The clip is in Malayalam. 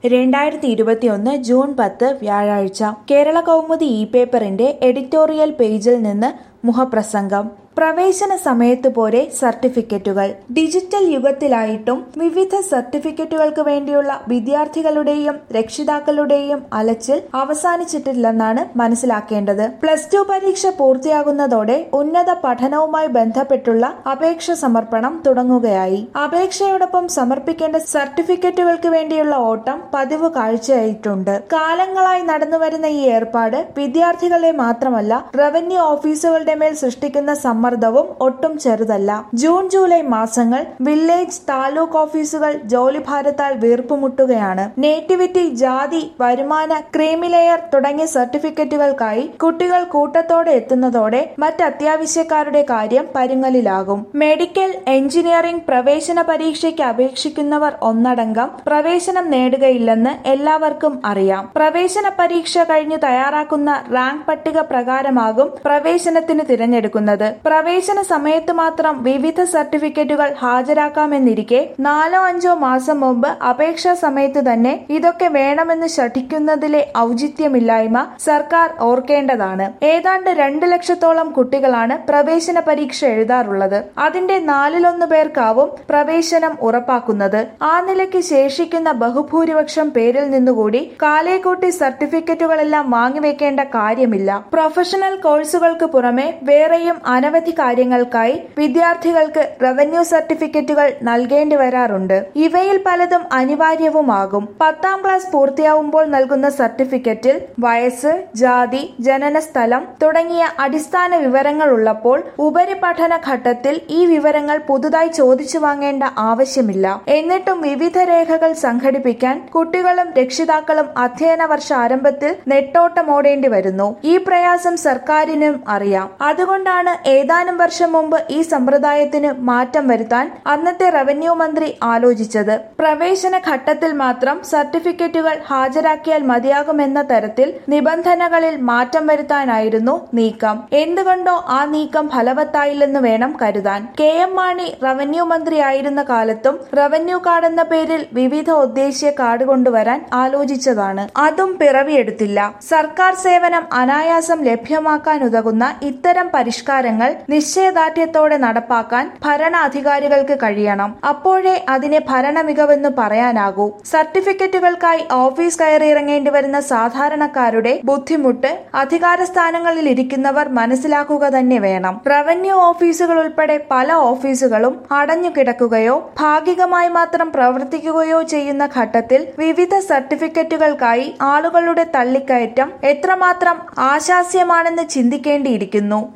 രണ്ടായിരത്തി ഇരുപത്തിയൊന്ന് ജൂൺ പത്ത് വ്യാഴാഴ്ച കേരള കൗമുദി ഇ പേപ്പറിന്റെ എഡിറ്റോറിയൽ പേജിൽ നിന്ന് മുഖപ്രസംഗം പ്രവേശന സമയത്ത് പോരെ സർട്ടിഫിക്കറ്റുകൾ ഡിജിറ്റൽ യുഗത്തിലായിട്ടും വിവിധ സർട്ടിഫിക്കറ്റുകൾക്ക് വേണ്ടിയുള്ള വിദ്യാർത്ഥികളുടെയും രക്ഷിതാക്കളുടെയും അലച്ചിൽ അവസാനിച്ചിട്ടില്ലെന്നാണ് മനസ്സിലാക്കേണ്ടത് പ്ലസ് ടു പരീക്ഷ പൂർത്തിയാകുന്നതോടെ ഉന്നത പഠനവുമായി ബന്ധപ്പെട്ടുള്ള അപേക്ഷ സമർപ്പണം തുടങ്ങുകയായി അപേക്ഷയോടൊപ്പം സമർപ്പിക്കേണ്ട സർട്ടിഫിക്കറ്റുകൾക്ക് വേണ്ടിയുള്ള ഓട്ടം പതിവ് കാഴ്ചയായിട്ടുണ്ട് കാലങ്ങളായി നടന്നുവരുന്ന ഈ ഏർപ്പാട് വിദ്യാർത്ഥികളെ മാത്രമല്ല റവന്യൂ ഓഫീസുകളുടെ മേൽ സൃഷ്ടിക്കുന്ന സമ്മർദ്ദവും ഒട്ടും ചെറുതല്ല ജൂൺ ജൂലൈ മാസങ്ങൾ വില്ലേജ് താലൂക്ക് ഓഫീസുകൾ ജോലിഭാരത്താൽ വീർപ്പുമുട്ടുകയാണ് നേറ്റിവിറ്റി ജാതി വരുമാന ക്രീമിലെയർ തുടങ്ങിയ സർട്ടിഫിക്കറ്റുകൾക്കായി കുട്ടികൾ കൂട്ടത്തോടെ എത്തുന്നതോടെ മറ്റ് അത്യാവശ്യക്കാരുടെ കാര്യം പരുങ്ങലിലാകും മെഡിക്കൽ എഞ്ചിനീയറിംഗ് പ്രവേശന പരീക്ഷയ്ക്ക് അപേക്ഷിക്കുന്നവർ ഒന്നടങ്കം പ്രവേശനം നേടുകയില്ലെന്ന് എല്ലാവർക്കും അറിയാം പ്രവേശന പരീക്ഷ കഴിഞ്ഞ് തയ്യാറാക്കുന്ന റാങ്ക് പട്ടിക പ്രകാരമാകും പ്രവേശനത്തിന് തിരഞ്ഞെടുക്കുന്നത് പ്രവേശന സമയത്ത് മാത്രം വിവിധ സർട്ടിഫിക്കറ്റുകൾ ഹാജരാക്കാമെന്നിരിക്കെ നാലോ അഞ്ചോ മാസം മുമ്പ് അപേക്ഷാ സമയത്ത് തന്നെ ഇതൊക്കെ വേണമെന്ന് ശഠിക്കുന്നതിലെ ഔചിത്യമില്ലായ്മ സർക്കാർ ഓർക്കേണ്ടതാണ് ഏതാണ്ട് രണ്ട് ലക്ഷത്തോളം കുട്ടികളാണ് പ്രവേശന പരീക്ഷ എഴുതാറുള്ളത് അതിന്റെ നാലിലൊന്ന് പേർക്കാവും പ്രവേശനം ഉറപ്പാക്കുന്നത് ആ നിലയ്ക്ക് ശേഷിക്കുന്ന ബഹുഭൂരിപക്ഷം പേരിൽ നിന്നുകൂടി കാലേക്കൂട്ടി സർട്ടിഫിക്കറ്റുകളെല്ലാം വാങ്ങിവെക്കേണ്ട കാര്യമില്ല പ്രൊഫഷണൽ കോഴ്സുകൾക്ക് പുറമെ വേറെയും അനവധി കാര്യങ്ങൾക്കായി വിദ്യാർത്ഥികൾക്ക് റവന്യൂ സർട്ടിഫിക്കറ്റുകൾ നൽകേണ്ടി വരാറുണ്ട് ഇവയിൽ പലതും അനിവാര്യവുമാകും പത്താം ക്ലാസ് പൂർത്തിയാവുമ്പോൾ നൽകുന്ന സർട്ടിഫിക്കറ്റിൽ വയസ്സ് ജാതി ജനനസ്ഥലം തുടങ്ങിയ അടിസ്ഥാന വിവരങ്ങൾ ഉള്ളപ്പോൾ ഉപരിപഠന ഘട്ടത്തിൽ ഈ വിവരങ്ങൾ പുതുതായി ചോദിച്ചു വാങ്ങേണ്ട ആവശ്യമില്ല എന്നിട്ടും വിവിധ രേഖകൾ സംഘടിപ്പിക്കാൻ കുട്ടികളും രക്ഷിതാക്കളും അധ്യയന വർഷ ആരംഭത്തിൽ നെട്ടോട്ടമോടേണ്ടി വരുന്നു ഈ പ്രയാസം സർക്കാരിനും അറിയാം അതുകൊണ്ടാണ് ഏതാനും വർഷം മുമ്പ് ഈ സമ്പ്രദായത്തിന് മാറ്റം വരുത്താൻ അന്നത്തെ റവന്യൂ മന്ത്രി ആലോചിച്ചത് പ്രവേശന ഘട്ടത്തിൽ മാത്രം സർട്ടിഫിക്കറ്റുകൾ ഹാജരാക്കിയാൽ മതിയാകുമെന്ന തരത്തിൽ നിബന്ധനകളിൽ മാറ്റം വരുത്താനായിരുന്നു നീക്കം എന്തുകൊണ്ടോ ആ നീക്കം ഫലവത്തായില്ലെന്ന് വേണം കരുതാൻ കെ എം മാണി റവന്യൂ മന്ത്രിയായിരുന്ന കാലത്തും റവന്യൂ കാർഡ് എന്ന പേരിൽ വിവിധ ഉദ്ദേശ്യ കാർഡ് കൊണ്ടുവരാൻ ആലോചിച്ചതാണ് അതും പിറവിയെടുത്തില്ല സർക്കാർ സേവനം അനായാസം ലഭ്യമാക്കാൻ ഉതകുന്ന ഇത്തരം പരിഷ്കാരങ്ങൾ നിശ്ചയദാർഢ്യത്തോടെ നടപ്പാക്കാൻ ഭരണാധികാരികൾക്ക് കഴിയണം അപ്പോഴേ അതിനെ ഭരണ മികവെന്ന് പറയാനാകൂ സർട്ടിഫിക്കറ്റുകൾക്കായി ഓഫീസ് കയറിയിറങ്ങേണ്ടി വരുന്ന സാധാരണക്കാരുടെ ബുദ്ധിമുട്ട് അധികാര സ്ഥാനങ്ങളിൽ ഇരിക്കുന്നവർ മനസ്സിലാക്കുക തന്നെ വേണം റവന്യൂ ഓഫീസുകൾ ഉൾപ്പെടെ പല ഓഫീസുകളും അടഞ്ഞു കിടക്കുകയോ ഭാഗികമായി മാത്രം പ്രവർത്തിക്കുകയോ ചെയ്യുന്ന ഘട്ടത്തിൽ വിവിധ സർട്ടിഫിക്കറ്റുകൾക്കായി ആളുകളുടെ തള്ളിക്കയറ്റം എത്രമാത്രം ആശാസ്യമാണെന്ന് ചിന്തിക്കേണ്ടിയിരിക്കുന്നു